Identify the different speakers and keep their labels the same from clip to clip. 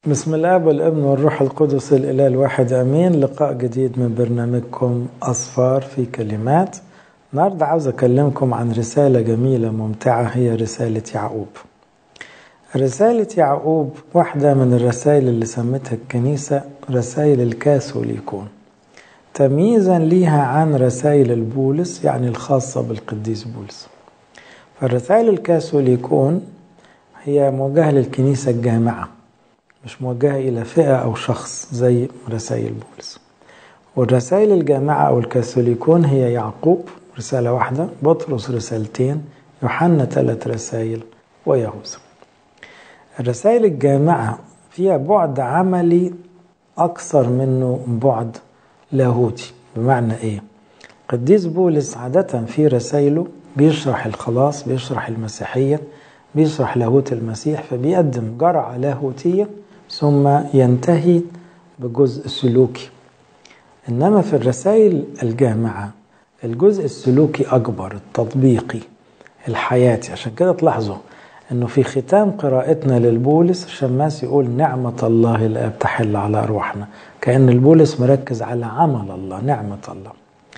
Speaker 1: بسم الله والابن والروح القدس الإله الواحد أمين لقاء جديد من برنامجكم أصفار في كلمات النهاردة عاوز أكلمكم عن رسالة جميلة ممتعة هي رسالة يعقوب رسالة يعقوب واحدة من الرسائل اللي سمتها الكنيسة رسائل الكاثوليكون تمييزا ليها عن رسائل البولس يعني الخاصة بالقديس بولس فالرسائل الكاثوليكون هي موجهة للكنيسة الجامعة مش موجهة إلى فئة أو شخص زي رسائل بولس والرسائل الجامعة أو الكاثوليكون هي يعقوب رسالة واحدة بطرس رسالتين يوحنا ثلاث رسائل ويهوذا الرسائل الجامعة فيها بعد عملي أكثر منه بعد لاهوتي بمعنى إيه؟ قديس بولس عادة في رسائله بيشرح الخلاص بيشرح المسيحية بيشرح لاهوت المسيح فبيقدم جرعة لاهوتية ثم ينتهي بجزء سلوكي إنما في الرسائل الجامعة الجزء السلوكي أكبر التطبيقي الحياتي عشان كده تلاحظوا انه في ختام قراءتنا للبولس الشماس يقول نعمة الله الآب تحل على أرواحنا كأن البولس مركز على عمل الله نعمة الله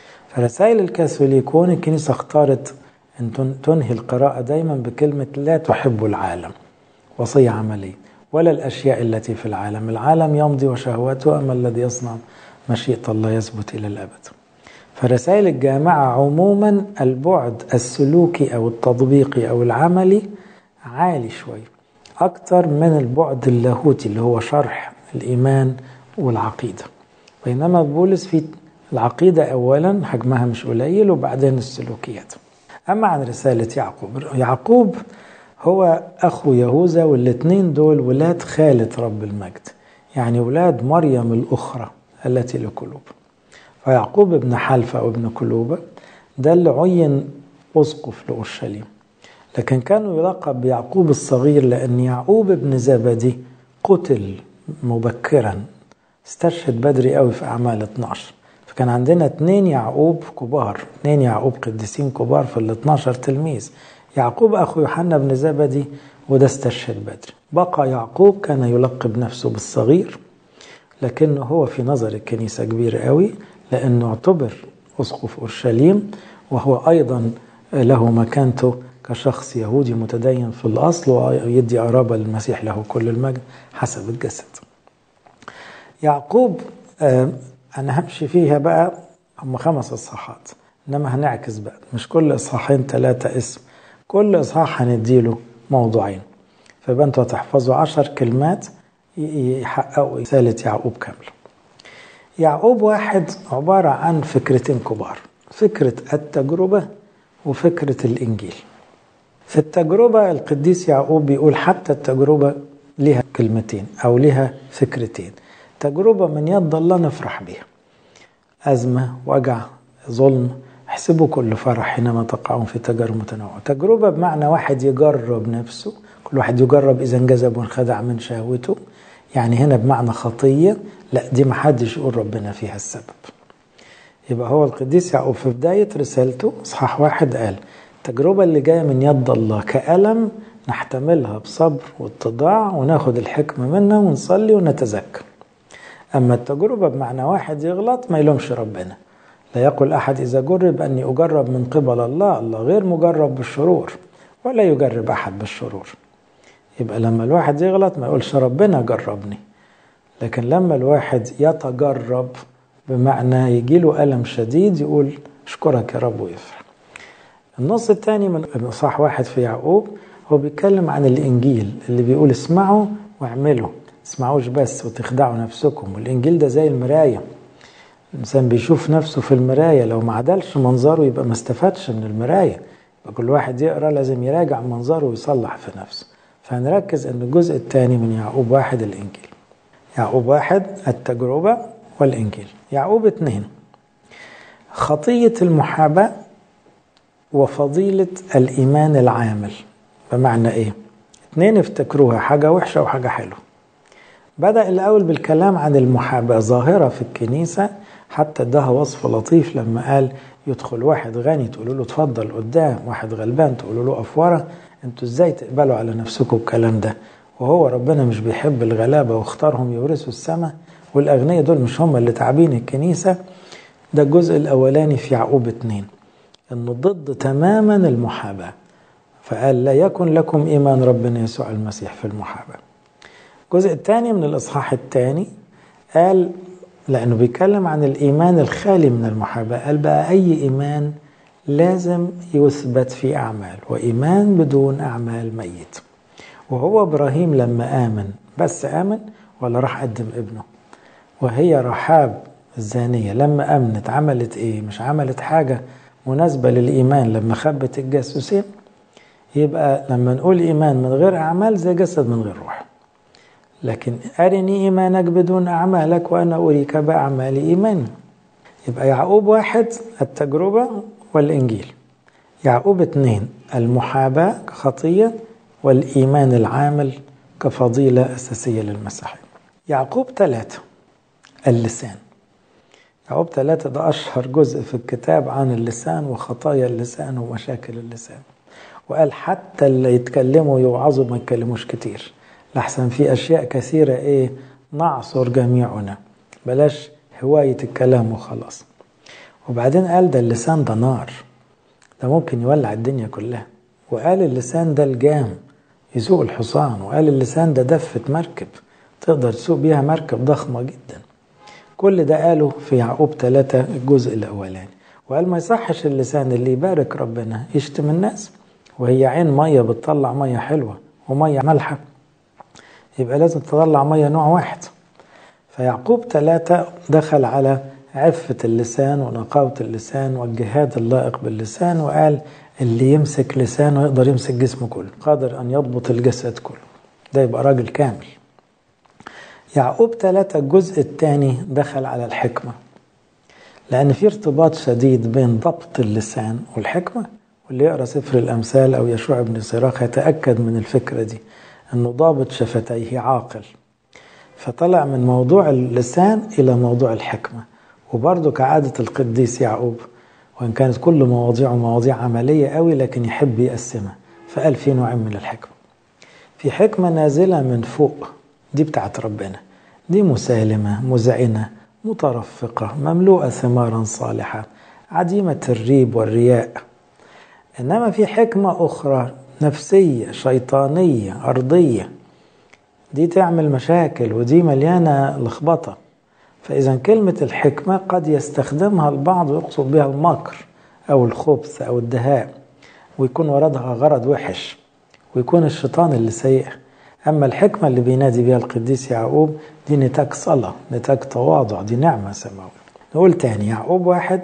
Speaker 1: فرسائل الكاثوليكون الكنيسة اختارت أن تنهي القراءة دايما بكلمة لا تحب العالم وصية عملية ولا الأشياء التي في العالم العالم يمضي وشهوته أما الذي يصنع مشيئة الله يثبت إلى الأبد فرسائل الجامعة عموما البعد السلوكي أو التطبيقي أو العملي عالي شوي أكثر من البعد اللاهوتي اللي هو شرح الإيمان والعقيدة بينما بولس في العقيدة أولا حجمها مش قليل وبعدين السلوكيات أما عن رسالة يعقوب يعقوب هو أخو يهوذا والاثنين دول ولاد خالة رب المجد يعني ولاد مريم الأخرى التي لقلوب فيعقوب ابن حلفة وابن كلوبة ده اللي عين أسقف لأورشليم لكن كانوا يلقب بيعقوب الصغير لأن يعقوب ابن زبدي قتل مبكرا استشهد بدري قوي في أعمال 12 فكان عندنا اثنين يعقوب كبار اثنين يعقوب قديسين كبار في ال 12 تلميذ يعقوب أخو يوحنا بن زبدي وده استشهد بدري بقى يعقوب كان يلقب نفسه بالصغير لكنه هو في نظر الكنيسة كبير قوي لأنه اعتبر أسقف أورشليم وهو أيضا له مكانته كشخص يهودي متدين في الأصل ويدي قرابة للمسيح له كل المجد حسب الجسد يعقوب أنا همشي فيها بقى هم خمس إصحاحات إنما هنعكس بقى مش كل إصحاحين ثلاثة اسم كل إصحاح هنديله موضوعين فيبقى أنتوا هتحفظوا عشر كلمات يحققوا رسالة يعقوب كاملة يعقوب واحد عبارة عن فكرتين كبار فكرة التجربة وفكرة الإنجيل في التجربة القديس يعقوب بيقول حتى التجربة لها كلمتين أو لها فكرتين تجربة من يد الله نفرح بها أزمة وجع ظلم احسبوا كل فرح حينما تقعون في تجارب متنوعة تجربة بمعنى واحد يجرب نفسه كل واحد يجرب إذا انجذب وانخدع من شهوته يعني هنا بمعنى خطية لا دي ما حدش يقول ربنا فيها السبب يبقى هو القديس يعقوب في بداية رسالته إصحاح واحد قال التجربة اللي جاية من يد الله كألم نحتملها بصبر واتضاع وناخد الحكمة منها ونصلي ونتزكى أما التجربة بمعنى واحد يغلط ما يلومش ربنا لا يقول أحد إذا جرب أني أجرب من قبل الله الله غير مجرب بالشرور ولا يجرب أحد بالشرور يبقى لما الواحد يغلط ما يقولش ربنا جربني لكن لما الواحد يتجرب بمعنى يجيله ألم شديد يقول اشكرك يا رب ويفرح النص الثاني من إصحاح واحد في يعقوب هو بيتكلم عن الإنجيل اللي بيقول اسمعوا واعملوا اسمعوش بس وتخدعوا نفسكم والإنجيل ده زي المراية الإنسان بيشوف نفسه في المراية لو ما عدلش منظره يبقى ما استفادش من المراية يبقى كل واحد يقرأ لازم يراجع منظره ويصلح في نفسه فهنركز أن الجزء الثاني من يعقوب واحد الإنجيل يعقوب واحد التجربة والإنجيل يعقوب اثنين خطية المحاباة وفضيلة الإيمان العامل بمعنى إيه؟ اثنين افتكروها حاجة وحشة وحاجة حلوة بدأ الأول بالكلام عن المحاباة ظاهرة في الكنيسة حتى ادها وصف لطيف لما قال يدخل واحد غني تقولوا له اتفضل قدام واحد غلبان تقولوا له أفورة انتوا ازاي تقبلوا على نفسكم الكلام ده وهو ربنا مش بيحب الغلابة واختارهم يورثوا السماء والأغنياء دول مش هم اللي تعبين الكنيسة ده الجزء الأولاني في يعقوب اتنين إنه ضد تماما المحاباة فقال لا يكن لكم إيمان ربنا يسوع المسيح في المحاباة الجزء الثاني من الإصحاح الثاني قال لأنه بيتكلم عن الإيمان الخالي من المحاباة قال بقى أي إيمان لازم يثبت في أعمال وإيمان بدون أعمال ميت وهو إبراهيم لما آمن بس آمن ولا راح قدم ابنه وهي رحاب الزانية لما أمنت عملت إيه مش عملت حاجة مناسبة للإيمان لما خبت الجاسوسين يبقى لما نقول إيمان من غير أعمال زي جسد من غير روح لكن أرني إيمانك بدون أعمالك وأنا أريك بأعمال إيمان يبقى يعقوب واحد التجربة والإنجيل يعقوب اثنين المحاباة كخطية والإيمان العامل كفضيلة أساسية للمسيحية يعقوب ثلاثة اللسان يعقوب ثلاثة ده أشهر جزء في الكتاب عن اللسان وخطايا اللسان ومشاكل اللسان وقال حتى اللي يتكلموا يوعظوا ما يتكلموش كتير لحسن في أشياء كثيرة إيه نعصر جميعنا بلاش هواية الكلام وخلاص وبعدين قال ده اللسان ده نار ده ممكن يولع الدنيا كلها وقال اللسان ده الجام يسوق الحصان وقال اللسان ده دفة مركب تقدر تسوق بيها مركب ضخمة جدا كل ده قاله في يعقوب ثلاثة الجزء الأولاني وقال ما يصحش اللسان اللي يبارك ربنا يشتم الناس وهي عين مية بتطلع مية حلوة ومية مالحة يبقى لازم تطلع مية نوع واحد فيعقوب ثلاثة دخل على عفة اللسان ونقاوة اللسان والجهاد اللائق باللسان وقال اللي يمسك لسانه يقدر يمسك جسمه كله قادر أن يضبط الجسد كله ده يبقى راجل كامل يعقوب ثلاثة الجزء الثاني دخل على الحكمة لأن في ارتباط شديد بين ضبط اللسان والحكمة واللي يقرأ سفر الأمثال أو يشوع بن صراخ يتأكد من الفكرة دي أنه ضابط شفتيه عاقل فطلع من موضوع اللسان إلى موضوع الحكمة وبرضه كعادة القديس يعقوب وإن كانت كل مواضيعه مواضيع عملية قوي لكن يحب يقسمها فقال في نوعين من الحكمة في حكمة نازلة من فوق دي بتاعت ربنا دي مسالمة مذعنة مترفقة مملوءة ثمارا صالحة عديمة الريب والرياء إنما في حكمة أخرى نفسية شيطانية أرضية دي تعمل مشاكل ودي مليانة لخبطة فإذا كلمة الحكمة قد يستخدمها البعض ويقصد بها المكر أو الخبث أو الدهاء ويكون وردها غرض وحش ويكون الشيطان اللي سيء أما الحكمة اللي بينادي بها القديس يعقوب دي نتاج صلاة نتاج تواضع دي نعمة سماوية نقول تاني يعقوب واحد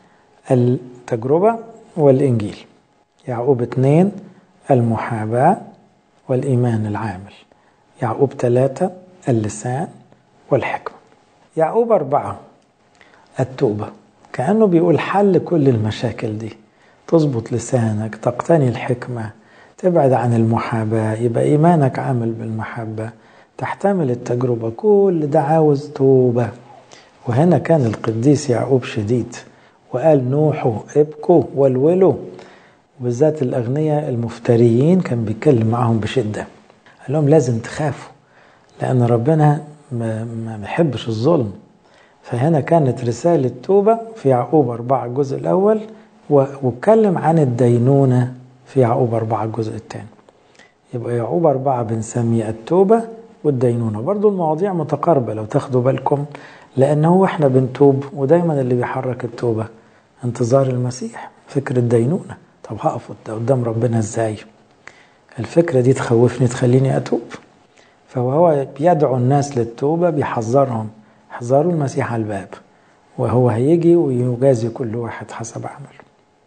Speaker 1: التجربة والإنجيل يعقوب اثنين المحاباة والإيمان العامل يعقوب ثلاثة اللسان والحكمة يعقوب أربعة التوبة كأنه بيقول حل كل المشاكل دي تظبط لسانك تقتني الحكمة تبعد عن المحاباة يبقى إيمانك عامل بالمحبة تحتمل التجربة كل ده عاوز توبة وهنا كان القديس يعقوب شديد وقال نوحوا ابكوا والولوا وبالذات الأغنياء المفتريين كان بيتكلم معهم بشدة قال لهم لازم تخافوا لأن ربنا ما بيحبش الظلم فهنا كانت رسالة توبة في يعقوب أربعة الجزء الأول واتكلم عن الدينونة في يعقوب أربعة الجزء الثاني يبقى يعقوب أربعة بنسميه التوبة والدينونة برضو المواضيع متقاربة لو تاخدوا بالكم لأن هو احنا بنتوب ودايما اللي بيحرك التوبة انتظار المسيح فكرة دينونة طب هقف قدام ربنا ازاي الفكرة دي تخوفني تخليني أتوب فهو بيدعو الناس للتوبة بيحذرهم احذروا المسيح على الباب وهو هيجي ويجازي كل واحد حسب عمله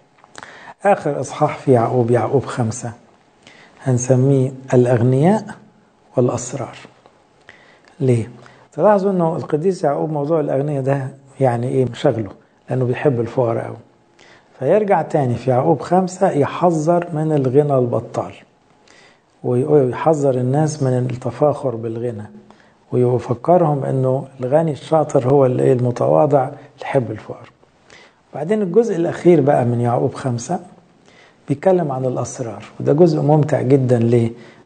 Speaker 1: آخر إصحاح في يعقوب يعقوب خمسة هنسميه الأغنياء والأسرار ليه؟ تلاحظوا أنه القديس يعقوب موضوع الأغنياء ده يعني إيه مشغله لأنه بيحب الفقراء أوي فيرجع تاني في يعقوب خمسة يحذر من الغنى البطال ويحذر الناس من التفاخر بالغنى ويفكرهم انه الغني الشاطر هو اللي المتواضع اللي يحب الفقر بعدين الجزء الاخير بقى من يعقوب خمسة بيتكلم عن الاسرار وده جزء ممتع جدا ليه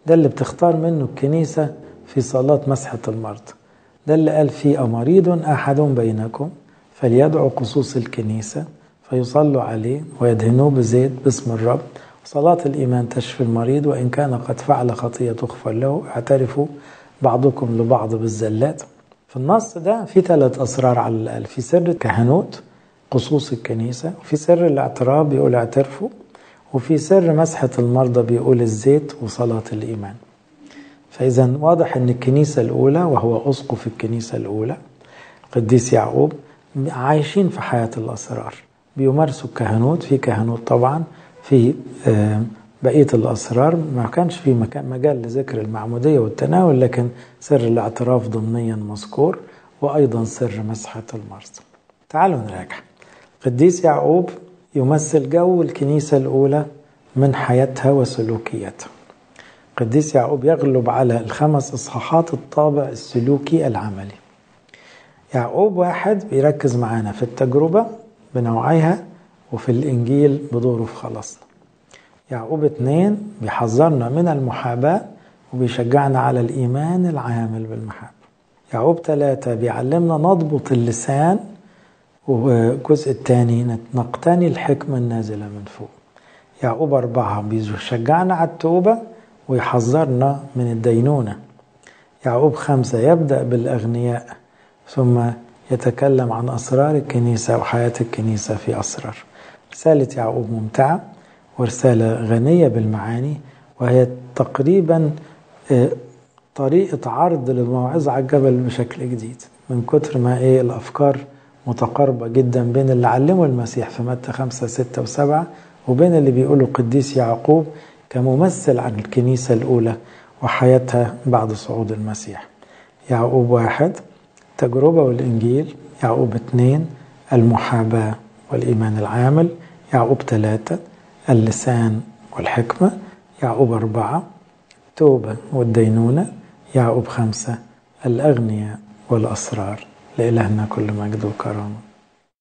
Speaker 1: ده اللي بتختار منه الكنيسة في صلاة مسحة المرض ده اللي قال فيه أمريض أحد بينكم فليدعو قصوص الكنيسة فيصلوا عليه ويدهنوه بزيت باسم الرب صلاة الإيمان تشفي المريض وإن كان قد فعل خطية تغفر له اعترفوا بعضكم لبعض بالزلات في النص ده في ثلاث أسرار على الأقل في سر الكهنوت قصوص الكنيسة وفي سر الاعتراف بيقول اعترفوا وفي سر مسحة المرضى بيقول الزيت وصلاة الإيمان فإذا واضح أن الكنيسة الأولى وهو أسقف الكنيسة الأولى القديس يعقوب عايشين في حياة الأسرار بيمارسوا الكهنوت في كهنوت طبعا في بقية الأسرار ما كانش في مكان مجال لذكر المعمودية والتناول لكن سر الاعتراف ضمنيا مذكور وأيضا سر مسحة المرض تعالوا نراجع قديس يعقوب يمثل جو الكنيسة الأولى من حياتها وسلوكياتها قديس يعقوب يغلب على الخمس إصحاحات الطابع السلوكي العملي يعقوب واحد بيركز معانا في التجربة بنوعيها وفي الإنجيل بدوره في خلاصنا يعقوب اثنين بيحذرنا من المحاباة وبيشجعنا على الإيمان العامل بالمحبة يعقوب ثلاثة بيعلمنا نضبط اللسان والجزء الثاني نقتني الحكمة النازلة من فوق يعقوب أربعة بيشجعنا على التوبة ويحذرنا من الدينونة يعقوب خمسة يبدأ بالأغنياء ثم يتكلم عن أسرار الكنيسة وحياة الكنيسة في أسرار رسالة يعقوب ممتعة ورسالة غنية بالمعاني وهي تقريبا طريقة عرض للموعظة على الجبل بشكل جديد من كتر ما ايه الأفكار متقاربة جدا بين اللي علمه المسيح في متى خمسة ستة وسبعة وبين اللي بيقوله قديس يعقوب كممثل عن الكنيسة الأولى وحياتها بعد صعود المسيح يعقوب واحد التجربة والإنجيل يعقوب اثنين المحاباة والإيمان العامل يعقوب ثلاثة اللسان والحكمة يعقوب أربعة التوبة والدينونة يعقوب خمسة الأغنياء والأسرار لإلهنا كل مجد وكرامه